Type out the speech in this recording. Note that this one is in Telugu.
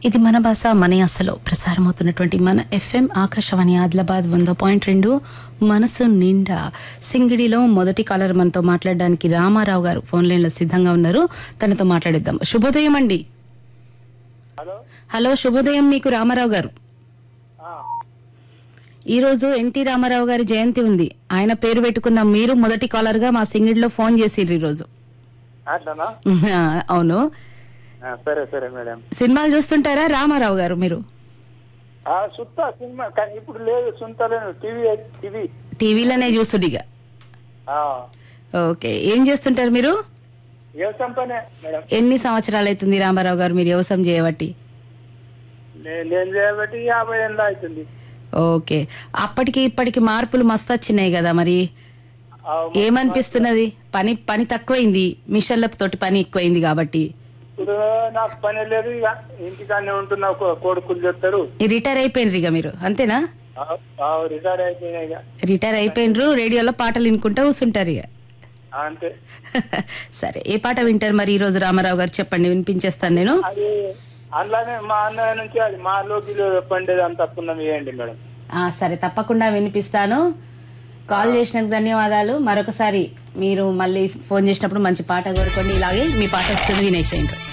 ఇది మన భాష మన యాసలో ప్రసారమవుతున్నటువంటి మన ఎఫ్ఎం ఆకాశవాణి ఆదిలాబాద్ వంద పాయింట్ రెండు మనసు నిండా సింగిడిలో మొదటి కాలర్ మనతో మాట్లాడడానికి రామారావు గారు ఫోన్ లైన్ లో సిద్ధంగా ఉన్నారు తనతో మాట్లాడిద్దాం శుభోదయం అండి హలో హలో శుభోదయం మీకు రామారావు గారు ఆ, ఈ రోజు ఎన్టీ రామారావు గారి జయంతి ఉంది ఆయన పేరు పెట్టుకున్న మీరు మొదటి కాలర్ గా మా సింగిడిలో ఫోన్ చేసిర్రు ఈ రోజు అట్లనా అవును ఆ, సరే సరే మేడం సినిమాలు చూస్తుంటారా రామారావు గారు మీరు ఆ సుత్తా సినిమా కానీ ఇప్పుడు లేదు సుంతలేను టీవీ టీవీ టీవీలోనే చూస్తుడిగా ఆ, ఓకే ఏం చేస్తుంటారు మీరు వ్యవసాయం పనే మేడం ఎన్ని సంవత్సరాలు అవుతుంది రామారావు గారు మీరు వ్యవసాయం చేయబట్టి నే- నేను చేయబట్టి యాభై ఏళ్ళ అవుతుంది ఓకే అప్పటికి ఇప్పటికి మార్పులు మస్తు వచ్చినాయి కదా మరి ఆ, ఏమనిపిస్తున్నది పని పని తక్కువైంది మిషన్ల తోటి పని ఎక్కువైంది కాబట్టి ఇప్పుడు నాకు పని లేదు ఇక ఇంటికాడనే ఉంటున్నా కొ- కొడుకులు చెప్తారు రిటైర్ అయిపోయినరు ఇక మీరు అంతేనా ఆ, ఆ, రిటైర్ అయిపోయినాయి ఇక రిటైర్ అయిపోయినరు రేడియోలో పాటలు వినుకుంటా కూర్చుంటారు ఇక ఆ, అంతే సరే ఏ పాట వింటారు మరి ఈ రోజు రామారావు గారు చెప్పండి వినిపించేస్తాను నేను అది అందులోనే మా అన్నయ్య నుంచి అది మా లోకిలో పండేది అంత పుణ్యం వేయండి మేడం ఆ, సరే తప్పకుండా వినిపిస్తాను కాల్ చేసినందుకు ధన్యవాదాలు మరొకసారి మీరు మళ్ళీ ఫోన్ చేసినప్పుడు మంచి పాట కోరుకోండి ఇలాగే మీ పాట వస్తుంది వినేసేయండి